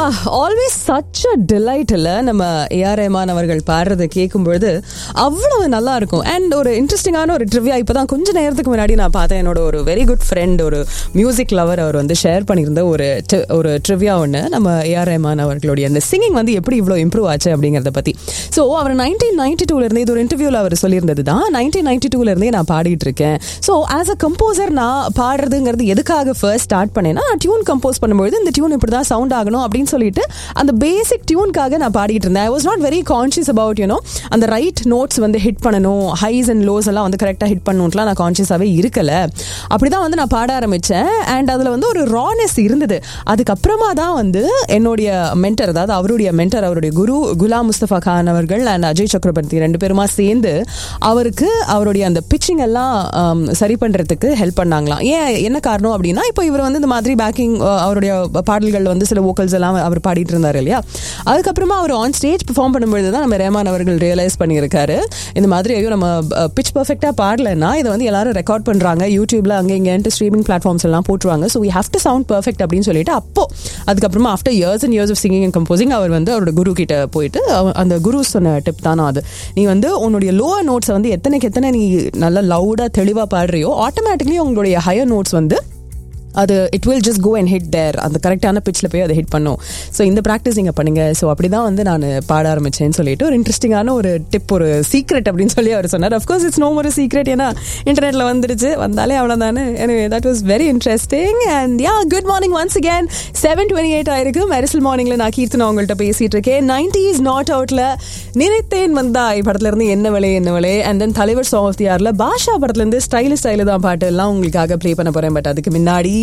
Always such a delight இல்ல நம்ம AR Rahman அவர்கள் பாடுறதை கேட்கும்பொழுது அவ்வளவு நல்லா இருக்கும் அண்ட் ஒரு இன்ட்ரெஸ்டிங்கான ஒரு ட்ரிவியா இப்பதான் கொஞ்ச நேரத்துக்கு முன்னாடி நான் பார்த்தேன் என்னோட ஒரு வெரி குட் ஃப்ரெண்ட் ஒரு மியூசிக் லவர் அவர் வந்து ஷேர் பண்ணியிருந்த ஒரு ti- ஒரு ட்ரிவியா ஒன்று நம்ம ஏஆர் ரஹ்மான் அவர்களுடைய அந்த சிங்கிங் வந்து எப்படி இவ்வளோ இம்ப்ரூவ் ஆச்சு அப்படிங்கிறத பத்தி ஸோ அவர் நைன்டீன் நைன்டி டூல இருந்து இது ஒரு இன்டர்வியூல அவர் சொல்லியிருந்தது தான் நைன்டீன் நைன்டி டூல இருந்தே நான் பாடிட்டு இருக்கேன் ஸோ ஆஸ் அ கம்போசர் நான் பாடுறதுங்கிறது எதுக்காக ஃபர்ஸ்ட் ஸ்டார்ட் பண்ணேன்னா டியூன் கம்போஸ் பண்ணும்போது இந்த டியூன் இப்படி தான் சவுண்ட் ஆகணும் அப்படின்னு சொல்லிட்டு அந்த பேசிக் டியூனுக்காக நான் பாடிட்டு இருந்தேன் I was not very conscious about you know அந்த ரைட் நோட்ஸ் வந்து ஹிட் பண்ணணும் ஹைஸ் அண்ட் லோஸ் எல்லாம் வந்து கரெக்டாக ஹிட் பண்ணணும்லாம் நான் கான்ஷியஸாகவே இருக்கல அப்படிதான் வந்து நான் பாட ஆரம்பிச்சேன் அண்ட் அதில் வந்து ஒரு ரானஸ் இருந்தது அதுக்கப்புறமா தான் வந்து என்னுடைய மென்டர் அதாவது அவருடைய மென்டர் அவருடைய குரு குலாம் முஸ்தபா கான் அவர்கள் அண்ட் அஜய் சக்கரவர்த்தி ரெண்டு பேருமா சேர்ந்து அவருக்கு அவருடைய அந்த பிச்சிங் எல்லாம் ஆம், சரி பண்றதுக்கு ஹெல்ப் பண்ணாங்களாம் ஏன் என்ன காரணம் அப்படின்னா இப்போ இவர் வந்து இந்த மாதிரி பேக்கிங் அவருடைய பாடல்கள் வந்து சில வோக்கல்ஸ் எல்லாம் அவர் பாடிட்டு இருந்தார் இல்லையா அதுக்கப்புறமா அவர் ஆன் ஸ்டேஜ் பெர்ஃபார்ம் பண்ணும்பொழுது தான் நம்ம ரேமான் அவர்கள் ரியலைஸ் பண்ணியிருக்காரு இந்த மாதிரி ஐயோ நம்ம பிச் பர்ஃபெக்டாக பாடலைன்னா இதை வந்து எல்லாரும் ரெக்கார்ட் பண்றாங்க யூடியூப்ல அங்கே இங்கேன்ட்டு ஸ்ட்ரீமிங் பிளாட்ஃபார்ம்ஸ் எல்லாம் போட்டுருவாங்க so we have to sound perfect அப்படின்னு சொல்லிட்டு அப்போ அதுக்கப்புறமா after years and years of singing and composing அவர் வந்து அவரோட குரு கிட்ட போயிட்டு அவ- அந்த குரு சொன்ன டிப் தானே அது நீ வந்து உன்னுடைய லோவர் நோட்ஸை வந்து எத்தனைக்கு எத்தனை நீ நல்லா லவுடாக தெளிவாக பாடுறியோ ஆட்டோமேட்டிக்லி உங்களுடைய ஹையர் நோட்ஸ் வந்து அது it will just go and hit there அந்த கரெக்டான பிச்சில் போய் அதை ஹிட் பண்ணும் ஸோ இந்த ப்ராக்டிஸ் நீங்கள் பண்ணுங்க ஸோ அப்படி தான் வந்து நான் பாட ஆரம்பிச்சேன்னு சொல்லிட்டு ஒரு இன்ட்ரெஸ்டிங்கான ஒரு டிப் ஒரு சீக்ரெட் அப்படின்னு சொல்லி அவர் சொன்னார் அஃப்கோர்ஸ் இட்ஸ் நோ ஒரு சீக்ரெட் ஏன்னா இன்டர்நெட்டில் வந்துருச்சு வந்தாலே அவ்வளோதானே எனவே that was very interesting and yeah good morning once again seven twenty eight ஆயிருக்கு மெரிசல் மார்னிங்ல நான் கீர்த்தனா உங்கள்கிட்ட பேசிட்டு இருக்கேன் நைன்டிஸ் நாட் அவுட்ல நினைத்தேன் வந்தாய் படத்துல இருந்து என்ன விலை என்ன விலை அண்ட் தென் தலைவர் சாங் ஆஃப் தி ஆர்ல பாஷா படத்துல இருந்து ஸ்டைலு ஸ்டைலு தான் பாட்டு எல்லாம் உங்களுக்காக ப்ளே பண்ண போறேன் பட் அதுக்கு முன்னாடி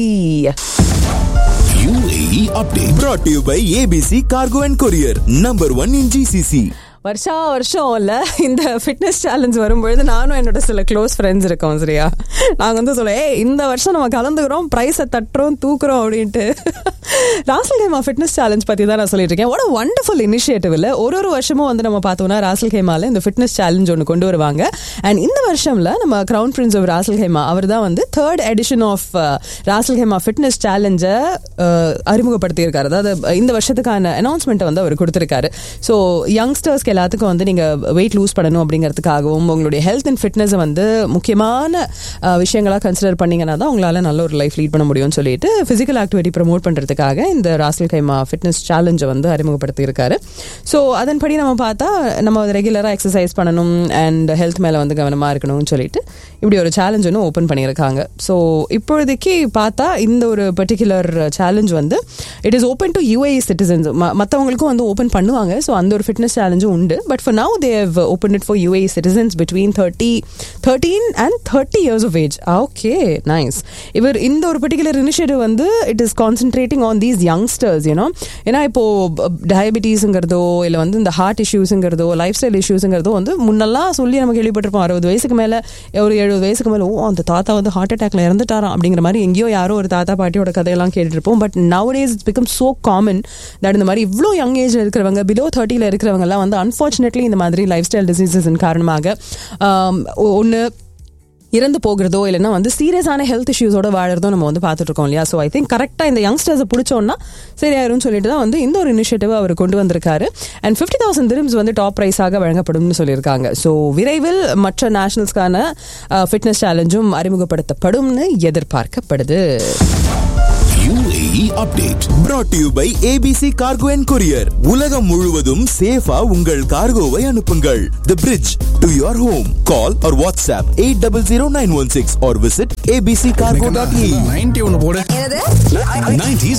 UAE update brought to you by ABC Cargo and Courier, number one in GCC. வருஷா வருஷம் இல்ல இந்த ஃபிட்னஸ் சேலஞ்ச் வரும்பொழுது நானும் என்னோட சில க்ளோஸ் ஃப்ரெண்ட்ஸ் இருக்கோம் சரியா நாங்க வந்து சொல்ல ஏய் இந்த வருஷம் நம்ம கலந்துக்கிறோம் ப்ரைஸை தட்டுறோம் தூக்குறோம் அப்படின்ட்டு ராசல் கேமா ஃபிட்னஸ் சேலஞ்ச் பத்தி தான் நான் சொல்லிட்டு இருக்கேன் ஒரு வண்டர்ஃபுல் இனிஷியேட்டிவ் இல்ல ஒரு ஒரு வருஷமும் வந்து நம்ம பார்த்தோம்னா ராசல் கேமால இந்த ஃபிட்னஸ் சேலஞ்ச் ஒன்று கொண்டு வருவாங்க அண்ட் இந்த வருஷம்ல நம்ம crown prince of Ras Al Khaimah அவர் தான் வந்து third edition of Ras Al Khaimah fitness சேலஞ்சை அறிமுகப்படுத்தியிருக்காரு அதாவது இந்த வருஷத்துக்கான அனௌன்ஸ்மெண்ட்டை வந்து அவர் கொடுத்திருக்காரு ஸோ யங்ஸ்டர்ஸ்க்கு எல்லாத்துக்கும் வந்து நீங்க வெயிட் லூஸ் பண்ணணும் அப்படிங்கிறதுக்காகவும் உங்களுடைய ஹெல்த் அண்ட் ஃபிட்னஸை வந்து முக்கியமான அஹ், விஷயங்களா கன்சிடர் பண்ணீங்கன்னா தான் உங்களால நல்ல ஒரு லைஃப் லீட் பண்ண முடியும்னு சொல்லிட்டு பிசிக்கல் ஆக்டிவிட்டி ப்ரமோட் பண்றதுக்காக இந்த ராசல் கைமா ஃபிட்னஸ் சேலஞ்சை வந்து அறிமுகப்படுத்தியிருக்காரு ஸோ அதன்படி நம்ம பார்த்தா நம்ம ரெகுலராக எக்ஸசைஸ் பண்ணணும் அண்ட் ஹெல்த் மேலே வந்து கவனமாக இருக்கணும்னு சொல்லிட்டு இப்படி ஒரு சேலஞ்ச் ஒன்று ஓப்பன் பண்ணியிருக்காங்க ஸோ இப்பொழுதைக்கு பார்த்தா இந்த ஒரு பர்டிகுலர் சேலஞ்ச் வந்து it is open to UAE citizens மற்றவங்களுக்கும் வந்து ஓப்பன் பண்ணுவாங்க ஸோ அந்த ஒரு ஃபிட்னஸ் சேலஞ்சும் உண்டு but for now they've open it for UAE citizens between thirty thirteen and thirty years of age okay nice இவர் இந்த ஒரு பர்டிகுலர் இனிஷியேட்டிவ் வந்து it is concentrating on these youngsters you know ஏன்னா இப்போ டயபிட்டிஸுங்கிறதோ இல்லை வந்து இந்த ஹார்ட் இஷ்யூஸுங்கிறதோ லைஃப் ஸ்டைல் இஷ்யூஸுங்கிறதோ வந்து முன்னெல்லாம் சொல்லி நம்ம கேள்விப்பட்டிருப்போம் அறுபது வயசுக்கு மேலே ஒரு எழுபது வயசுக்கு மேலே ஓ அந்த தாத்தா வந்து ஹார்ட் அட்டாக்ல இறந்துட்டாராம் அப்படிங்கிற மாதிரி எங்கேயோ யாரோ ஒரு தாத்தா பாட்டியோட கதையெல்லாம் கேட்டுட்டு இருப்போம் but nowadays it's become so common that இந்த மாதிரி இவ்வளோ யங் ஏஜ்ல இருக்கிறவங்க பிலோ தேர்ட்டியில் இருக்கிறவங்க எல்லாம் வந்து அன்ஃபார்ச்சுனேட்லி இந்த மாதிரி லைஃப் ஸ்டைல் டிசீசஸின் காரணமாக ஒன்று இறந்து போகிறதோ இல்லைன்னா வந்து சீரியஸான ஹெல்த் இஷ்யூஸோட வாழறதோ நம்ம வந்து பார்த்துட்டு இருக்கோம் இல்லையா ஸோ ஐ திங்க் கரெக்டாக இந்த யங்ஸ்டர்ஸை பிடிச்சோன்னா சரியாயிரும்னு சொல்லிட்டு தான் வந்து இந்த ஒரு இனிஷியேட்டிவ் அவர் கொண்டு வந்திருக்காரு அண்ட் ஃபிஃப்டி தௌசண்ட் திரும்ஸ் வந்து டாப் ப்ரைஸாக வழங்கப்படும்னு சொல்லியிருக்காங்க ஸோ விரைவில் மற்ற நேஷனல்ஸ்க்கான ஃபிட்னஸ் சேலஞ்சும் அறிமுகப்படுத்தப்படும்னு எதிர்பார்க்கப்படுது UAE update brought to you by ABC Cargo and Courier. உலகம் முழுவதும் சேஃபா உங்கள் கார்கோவை அனுப்புங்கள். The bridge to your home. Call or WhatsApp 800916 or visit abccargo.ae. Ninety ஒன்னு போடு என்னது 90s